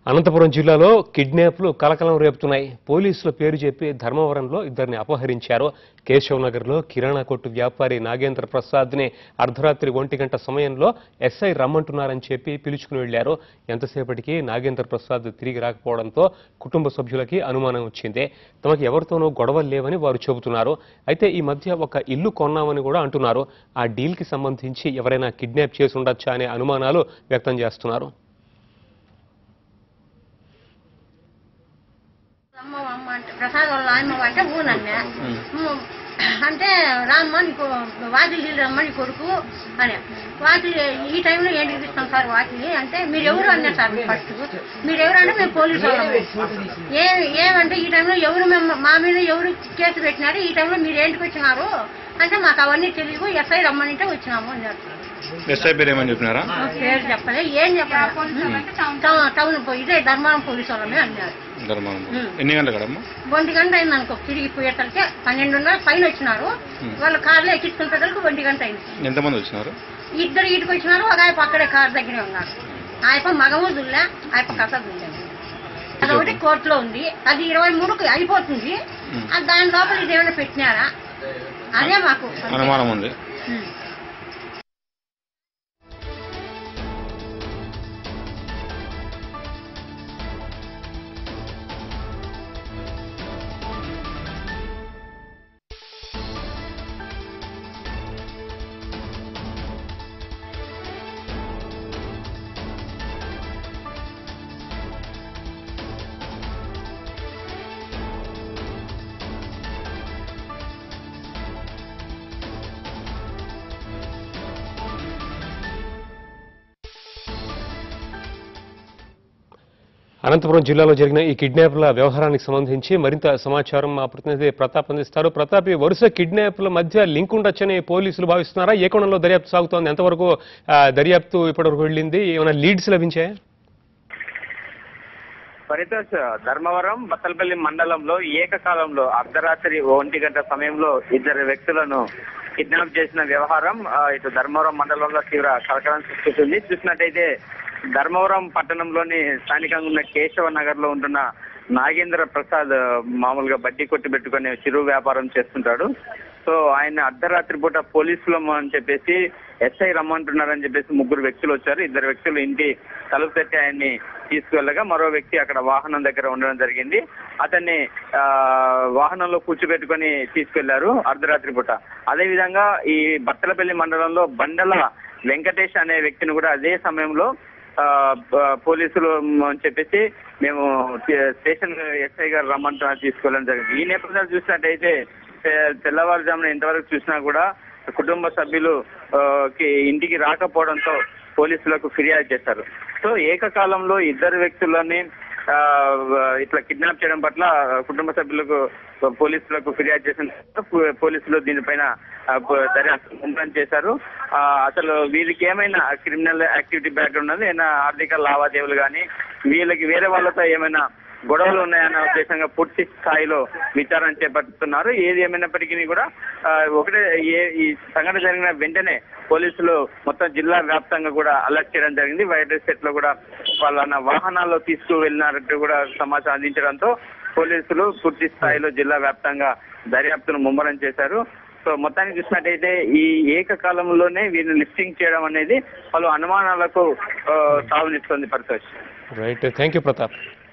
అనంతపురం జిల్లాలో కిడ్నాప్లు కలకలం రేపుతున్నాయి పోలీసుల పేరు చెప్పి ధర్మవరంలో ఇద్దరిని అపహరించారు కేశవ్ నగర్లో కిరాణా కొట్టు వ్యాపారి నాగేంద్ర ప్రసాద్ని అర్ధరాత్రి ఒంటి గంట సమయంలో ఎస్ఐ రమ్మంటున్నారని చెప్పి పిలుచుకుని వెళ్లారు ఎంతసేపటికి నాగేంద్ర ప్రసాద్ తిరిగి రాకపోవడంతో కుటుంబ సభ్యులకి అనుమానం వచ్చింది తమకు ఎవరితోనూ గొడవలు లేవని వారు చెబుతున్నారు అయితే ఈ మధ్య ఒక ఇల్లు కొన్నామని కూడా అంటున్నారు ఆ డీల్కి సంబంధించి ఎవరైనా కిడ్నాప్ చేసి ఉండొచ్చా అనే అనుమానాలు వ్యక్తం చేస్తున్నారు అమ్మ అమ్మ అంటే ప్రసాద్ వాళ్ళ అమ్మ అంటే ఊనన్నా ఊ- అంటే రామ్మ నీకు వాకిలి రమ్మ నీ కొడుకు అని వాకిలి ఈ టైంలో ఏంటి తీస్తాం సార్ వాకిలి అంటే మీరు ఎవరు అన్నారు సార్ ఫస్ట్ మీరు ఎవరు అంటే మేము పోలీసు వాళ్ళము ఏ ఏమంటే ఈ టైంలో ఎవరు మేము మా మీద ఎవరు కేసు పెట్టినారు ఈ టైంలో మీరు ఏంటికి వచ్చినారు అంటే మాకు అవన్నీ తెలియదు ఎస్ఐ రమ్మనింటే వచ్చినాము అన్నారు ఎస్ఐ పేరు ఏమని చెప్పినారా మా పేరు చెప్పలే ఏం చెప్పలేదు టౌన్ టౌన్ పోయి ఇదే ధర్మవరం పోలీసు వాళ్ళమే అన్నారు ధర్మవరం ఉమ్. ఎన్ని గంటలు కదమ్మా ఒంటి గంట అయింది అనుకో తిరిగి పోయేసరికి పన్నెండున్నర పైన వచ్చినారు వాళ్ళ కార్లో ఎక్కించుకునేసరికి ఒంటి గంట అయింది ఎంతమంది వచ్చినారు ఇద్దరు ఇటుకు వచ్చినారు ఒక ఆయన అక్కడే కార్ దగ్గరే ఉన్నారు ఆయప మగము దుల్లే ఆయప కథ దుల్లే అదొకటి కోర్టులో ఉంది అది ఇరవై మూడుకి అయిపోతుంది ఆ దాని లోపల ఇది ఏమైనా పెట్టినారా అదే మాకు అనుమానం ఉంది ఉమ్. అనంతపురం జిల్లాలో జరిగిన ఈ కిడ్నాప్ల వ్యవహారానికి సంబంధించి మరింత సమాచారం మా ప్రతినిధి ప్రతాప్ అందిస్తారు ప్రతాప్ ఈ వరుస కిడ్నాప్ల మధ్య లింక్ ఉండొచ్చని పోలీసులు భావిస్తున్నారా ఏ కోణంలో దర్యాప్తు సాగుతోంది ఎంతవరకు ఆ, దర్యాప్తు ఇప్పటివరకు వెళ్ళింది ఏమైనా లీడ్స్ లభించాయా పరితోష్ ధర్మవరం బత్తలపల్లి మండలంలో ఏకకాలంలో అర్ధరాత్రి ఒంటి గంట సమయంలో ఇద్దరు వ్యక్తులను కిడ్నాప్ చేసిన వ్యవహారం ఆ, ఇటు ధర్మవరం మండలంలో తీవ్ర కలకలం సృష్టిస్తుంది చూసినట్టయితే ధర్మవరం పట్టణంలోని స్థానికంగా ఉన్న కేశవ నగర్ లో ఉంటున్న నాగేంద్ర ప్రసాద్ ఆ, మామూలుగా బడ్డీ కొట్టి పెట్టుకుని చిరు వ్యాపారం చేస్తుంటాడు సో ఆయన అర్ధరాత్రి పూట పోలీసులు అని చెప్పేసి ఎస్ఐ రమ్మంటున్నారని చెప్పేసి ముగ్గురు వ్యక్తులు వచ్చారు ఇద్దరు వ్యక్తులు ఇంటి తలుపు తట్టి ఆయన్ని తీసుకువెళ్ళగా మరో వ్యక్తి అక్కడ వాహనం దగ్గర ఉండడం జరిగింది అతన్ని ఆ, వాహనంలో కూర్చోబెట్టుకొని తీసుకెళ్లారు అర్ధరాత్రి పూట అదే విధంగా ఈ బత్తలపల్లి మండలంలో బండల వెంకటేష్ అనే వ్యక్తిని కూడా అదే సమయంలో ఆ, ప- పోలీసులు అని చెప్పేసి మేము టే- స్టేషన్ ఎస్ఐ గారు రమ్మంటున్నారు తీసుకెళ్ళడం జరిగింది ఈ నేపథ్యంలో చూసినట్టయితే తె- తెల్లవారుజామున ఇంతవరకు చూసినా కూడా కుటుంబ సభ్యులు ఆ, కి ఇంటికి రాకపోవడంతో పోలీసులకు ఫిర్యాదు చేశారు సో ఏకకాలంలో ఇద్దరు వ్యక్తులని ఆ, ఇట్లా కిడ్నాప్ చేయడం పట్ల కుటుంబ సభ్యులకు పోలీసులకు ఫిర్యాదు చేసిన తర్వాత పో- పోలీసులు దీనిపైన ఆ, ప- దర్యాప్తు ముమ్మరం చేశారు ఆ, అసలు వీళ్ళకి ఏమైనా క్రిమినల్ యాక్టివిటీ బ్యాక్గ్రౌండ్ ఉంది ఏమైనా ఆర్థిక లావాదేవీలు కానీ వీళ్ళకి వేరే వాళ్ళతో ఏమైనా గొడవలు ఉన్నాయన్న ఉద్దేశంగా పూర్తి స్థాయిలో విచారణ చేపడుతున్నారు ఏది ఏమైనప్పటికీ కూడా ఆ, ఒకటే ఏ ఈ సంఘటన జరిగిన వెంటనే పోలీసులు మొత్తం జిల్లా వ్యాప్తంగా కూడా అలర్ట్ చేయడం జరిగింది వైరస్ సెట్ లో కూడా వాళ్ళ వాహనాల్లో తీసుకు వెళ్ళినట్టు కూడా సమాచారం అందించడంతో పోలీసులు పూర్తి స్థాయిలో జిల్లా వ్యాప్తంగా దర్యాప్తును ముమ్మరం చేశారు సో మొత్తానికి చూసినట్టయితే ఈ ఏకకాలంలోనే వీరిని లిఫ్టింగ్ చేయడం అనేది పలు అనుమానాలకు ఆ, తావునిస్తుంది Paritosh right thank you Pratap